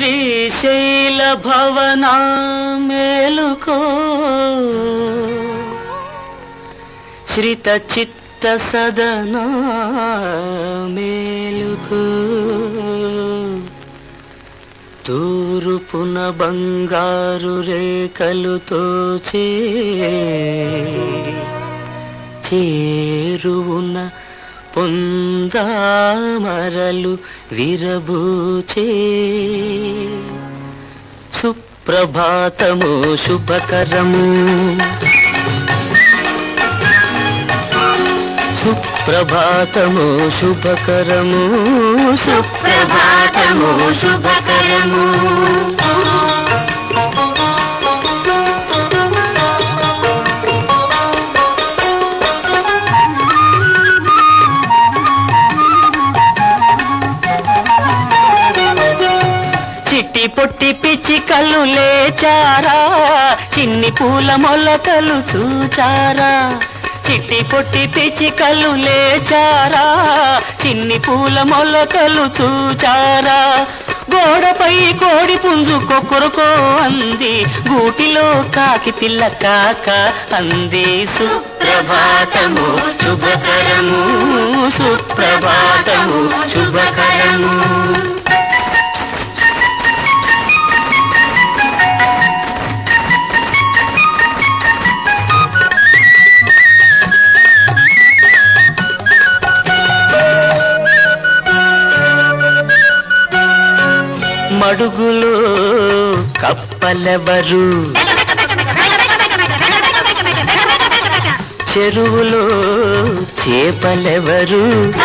శ్రీశైల భవన మేలుకో శ్రిత చిత్త సదన మేలుకో తూరుపున బంగారు రేఖలుతో చే చేరువున పొందామరలు విరబూచే సుప్రభాతము శుభకరము సుప్రభాతము శుభకరము సుప్రభాతము శుభకరము చిట్టి పొట్టి పిచ్చికలు లేచారా చిన్ని పూల మొలకలు చూచారా చిట్టి పొట్టి పిచ్చికలు లేచారా చిన్ని పూల మొలకలు చూచారా గోడపై కోడి పుంజు కొక్కరుకో అంది గూటిలో కాకి పిల్ల కాక అంది సుప్రభాతము శుభకరము సుప్రభాతము శుభకరము మడుగులో కప్పలెవరు చెరువులో చేపలెవరు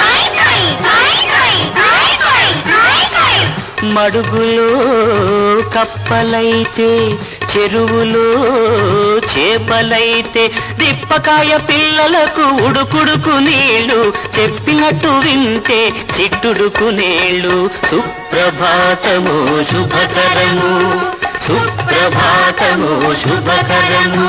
మడుగులో కప్పలైతే చెరువులో చేపలైతే దిప్పకాయ పిల్లలకు ఉడుకుడుకు నీళ్లు చెప్పినట్టు వింటే చిట్టుడుకు నీళ్లు సుప్రభాతము శుభకరము సుప్రభాతము శుభకరము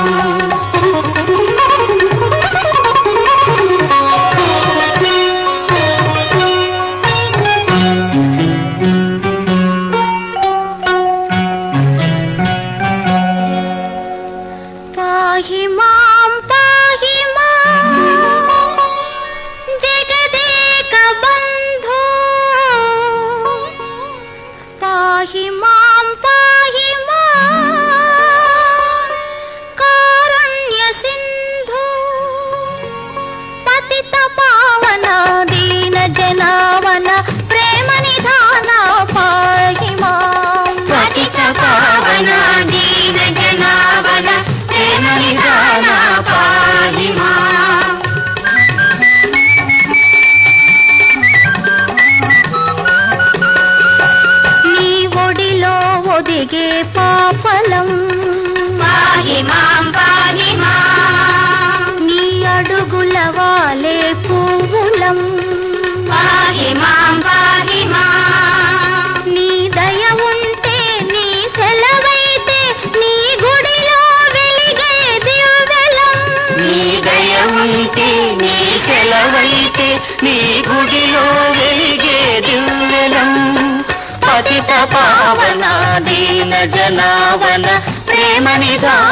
పాహి మాం పాహి మాం జగదేక బంధో పాహి మాం పాహి మాం కారుణ్య సింధు పతిత పావన దీన జనావన ప్రేమ నిధాన పాహి మాం పతిత పావన దీన జనావన ప్రేమ నిధాన పాహి మాం నీ ఒడిలో ఒదిగే పాపలం పాహి మాం పాహి మాం నీ అడుగుల వాలే పువ్వులం పాహి మాం పాహి మాం నీ దయ ఉంటే నీ సెలవైతే నీ గుడిలో వెలిగే దివ్వెలం నీ దయ ఉంటే నీ సెలవైతే నీ గుడిలో వెలిగే దివ్వెలం పతిత పావన దీన జనావన ప్రేమ నిధాన